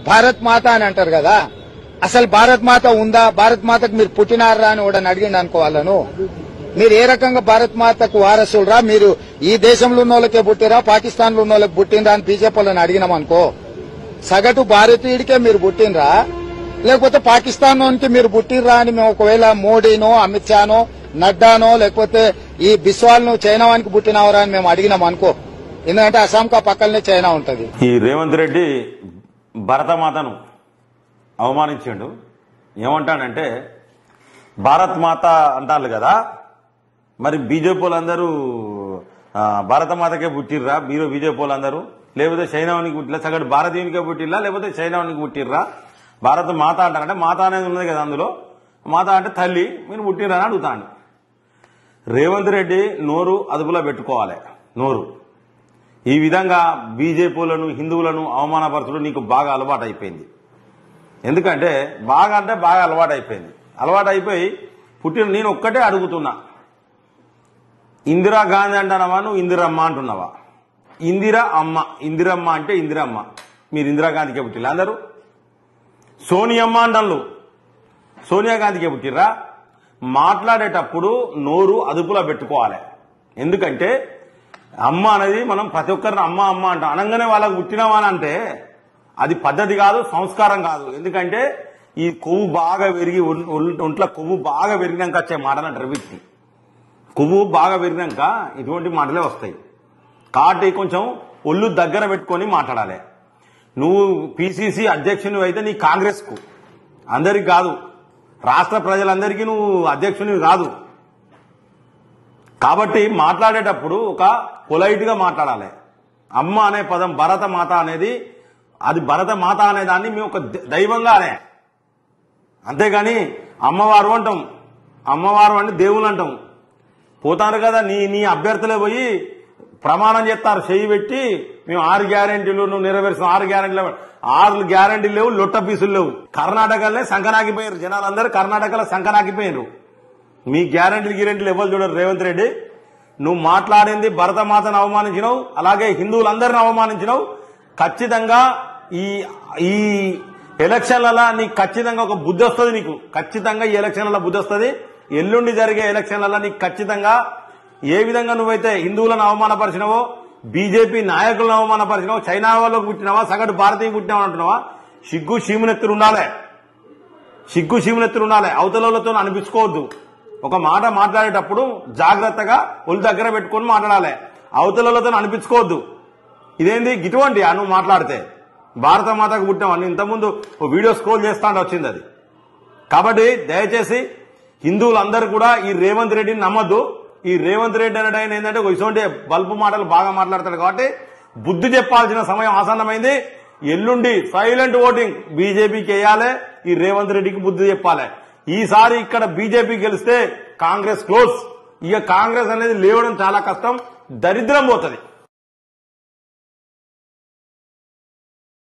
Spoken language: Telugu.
భారత్ మాత అని అంటారు కదా అసలు భారత్ మాత ఉందా భారత్ మాతకు మీరు పుట్టినారా అని కూడా అడిగిండు అనుకోవాలను మీరు ఏ రకంగా భారత్ మాతకు వారసులరా మీరు ఈ దేశంలో ఉన్న వాళ్ళకే పుట్టిరా పాకిస్తాన్ లో ఉన్న వాళ్ళకి పుట్టినరా అని బీజేపీ వాళ్ళని అడిగినాం అనుకో సగటు భారతీయుడికే మీరు పుట్టినరా లేకపోతే పాకిస్తాన్ నుంచి మీరు పుట్టినరా అని మేము ఒకవేళ మోడీనో అమిత్ షానో నడ్డానో లేకపోతే ఈ బిస్వాల్ను చైనా వానికి పుట్టినవరా అని మేము అడిగినాం అనుకో ఎందుకంటే అస్సాం కా పక్కనే చైనా ఉంటది ఈ రేవంత్ రెడ్డి భరతమాతను అవమానించాడు ఏమంటాడంటే భారత్ మాత అంటారు కదా మరి బీజేపీ వాళ్ళందరూ ఆ, భారతమాతకే పుట్టిర్రా మీరు బీజేపీ వాళ్ళందరూ లేకపోతే చైనానికి పుట్టిరా సగటు భారతీయునికే పుట్టిర్రా లేకపోతే చైనానికి పుట్టిర్రా భారత మాత అంటారంటే మాత అనేది ఉన్నది కదా అందులో మాత అంటే తల్లి మీరు పుట్టిర్రా అని అడుగుతాను రేవంత్ రెడ్డి నోరు అదుపులో పెట్టుకోవాలి నోరు ఈ విధంగా బీజేపీలను హిందువులను అవమానపరచడం నీకు బాగా అలవాటు అయిపోయింది ఎందుకంటే బాగా అంటే బాగా అలవాటు అయిపోయింది అలవాటు అయిపోయి పుట్టిన నేను ఒక్కటే అడుగుతున్నా ఇందిరా గాంధీ అంటున్నావా నువ్వు ఇందిరమ్మ అంటున్నావా ఇందిరా అమ్మ ఇందిరమ్మ అంటే ఇందిరమ్మ మీరు ఇందిరాగాంధీకే పుట్టిల్లా అందరూ సోనియమ్మ అంటాను సోనియా గాంధీకే పుట్టిర్రా మాట్లాడేటప్పుడు నోరు అదుపులో పెట్టుకోవాలి ఎందుకంటే అమ్మ అనేది మనం ప్రతి ఒక్కరిని అమ్మ అమ్మ అంటాం అనగానే వాళ్ళకు పుట్టినవా అని అంటే అది పద్ధతి కాదు సంస్కారం కాదు ఎందుకంటే ఈ కొవ్వు బాగా పెరిగి ఒం- ఒం- ఒంట్లో కొవ్వు బాగా పెరిగినాక వచ్చే మాటలు అంటారు వీటిని కొవ్వు బాగా పెరిగినాక ఇటువంటి మాటలే వస్తాయి కాబట్టి కొంచెం ఒళ్ళు దగ్గర పెట్టుకొని మాట్లాడాలి నువ్వు పిసిసి అధ్యక్షుని అయితే నీ కాంగ్రెస్ కు అందరికి కాదు రాష్ట్ర ప్రజలందరికీ నువ్వు అధ్యక్షునివి కాదు కాబట్టి మాట్లాడేటప్పుడు ఒక పొలైట్ గా మాట్లాడాలి అమ్మ అనే పదం భరత మాత అనేది అది భరత మాత అనే దాన్ని మేము ఒక ద- దైవంగా అనే అంతేగాని అమ్మవారు అంటాం అమ్మవారు అంటే దేవుళ్ళు అంటాం పోతారు కదా నీ నీ అభ్యర్థులే పోయి ప్రమాణం చేస్తారు చెయ్యి పెట్టి మేము ఆరు గ్యారెంటీలు నువ్వు నెరవేర్చిన ఆరు గ్యారెంటీలు ఆరు గ్యారెంటీలు లేవు లొట్ట పీసులు లేవు కర్ణాటకలోనే సంకనాగిపోయారు జనాలందరూ కర్ణాటకలో సంకనాగిపోయారు మీ గ్యారెంటీలు గ్యారెంటీలు ఎవరు చూడరు రేవంత్ రెడ్డి నువ్వు మాట్లాడింది భరతమాతను అవమానించినావు అలాగే హిందువులందరిని అవమానించినావు ఖచ్చితంగా ఈ ఈ ఎలక్షన్లలో నీకు ఖచ్చితంగా ఒక బుద్ధి వస్తుంది నీకు ఖచ్చితంగా ఈ ఎలక్షన్లలో బుద్ధి వస్తుంది ఎల్లుండి జరిగే ఎలక్షన్లలో నీకు ఖచ్చితంగా ఏ విధంగా నువ్వైతే హిందువులను అవమానపరిచినావో బీజేపీ నాయకులను అవమానపరిచినావో చైనా వాళ్ళకు పుట్టినావా సగటు భారతీయ పుట్టినావా అంటున్నావా సిగ్గు చీమునెత్తులు ఉండాలి సిగ్గు శివునెత్తులు ఉండాలి అవతలతో అనిపించుకోవద్దు ఒక మాట మాట్లాడేటప్పుడు జాగ్రత్తగా ఒళ్ళు దగ్గర పెట్టుకొని మాట్లాడాలి అవతలతో అనిపించుకోవద్దు ఇదేంది గిటువంటి నువ్వు మాట్లాడితే భారత మాతకు పుట్టాం అని ఇంతకుముందు ఓ వీడియో స్క్రోల్ చేస్తా అంటే వచ్చింది అది కాబట్టి దయచేసి హిందువులందరూ కూడా ఈ రేవంత్ రెడ్డిని నమ్మద్దు ఈ రేవంత్ రెడ్డి అనడం ఆయన ఏంటంటే ఒక ఇటువంటి బల్బు మాటలు బాగా మాట్లాడతాడు కాబట్టి బుద్ధి చెప్పాల్సిన సమయం ఆసన్నమైంది ఎల్లుండి సైలెంట్ ఓటింగ్ బీజేపీకి వేయాలి ఈ రేవంత్ రెడ్డికి బుద్ధి చెప్పాలి ఈసారి ఇక్కడ బీజేపీ గెలిస్తే కాంగ్రెస్ క్లోజ్ ఇక కాంగ్రెస్ అనేది లేవడం చాలా కష్టం దరిద్రం పోతుంది